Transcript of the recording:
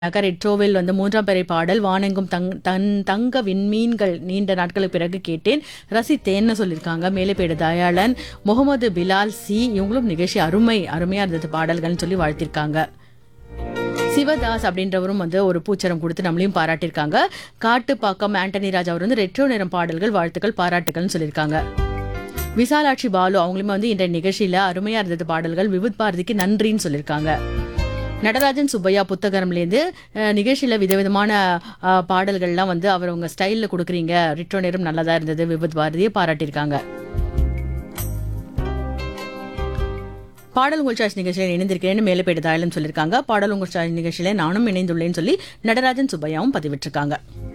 நகர் ரெட்ரோவில் வந்து மூன்றாம் பிறை பாடல் வானெங்கும் தங் தன் தங்க விண்மீன்கள் நீண்ட நாட்களுக்கு பிறகு கேட்டேன் ரசித்தேன்னு சொல்லியிருக்காங்க மேலேப்பேடு தயாளன் முகமது பிலால் சி இவங்களும் நிகழ்ச்சி அருமை அருமையா இருந்தது பாடல்கள்னு சொல்லி வாழ்த்திருக்காங்க சிவதாஸ் அப்படின்றவரும் வந்து ஒரு பூச்சரம் கொடுத்து நம்மளையும் பாராட்டியிருக்காங்க காட்டுப்பாக்கம் ஆண்டனி ராஜ் அவர் வந்து ரெட்ரோ நிறம் பாடல்கள் வாழ்த்துக்கள் பாராட்டுகள்னு சொல்லியிருக்காங்க விசாலாட்சி பாலு அவங்களுமே வந்து இன்றைய நிகழ்ச்சியில அருமையா இருந்தது பாடல்கள் விபுத் பாரதிக்கு நன்றின்னு சொல்லியிருக்காங்க நடராஜன் சுப்பையா புத்தகம்லேருந்து அஹ், நிகழ்ச்சியில விதவிதமான அஹ், பாடல்கள்லாம் வந்து அவர் உங்க ஸ்டைல்ல கொடுக்குறீங்க ரிட்ரோ நேரம் நல்லதா இருந்தது விபத் பாரதியை பாராட்டியிருக்காங்க பாடல் உங்கள் சாய்ஸ் நிகழ்ச்சியில் இணைந்திருக்கிறேன்னு மேலே தாயலும் சொல்லியிருக்காங்க பாடல் உங்கள் சாய்ஸ் நிகழ்ச்சியில நானும் இணைந்துள்ளேன்னு சொல்லி நடராஜன் சுப்பையாவும் பதிவிட்டிருக்காங்க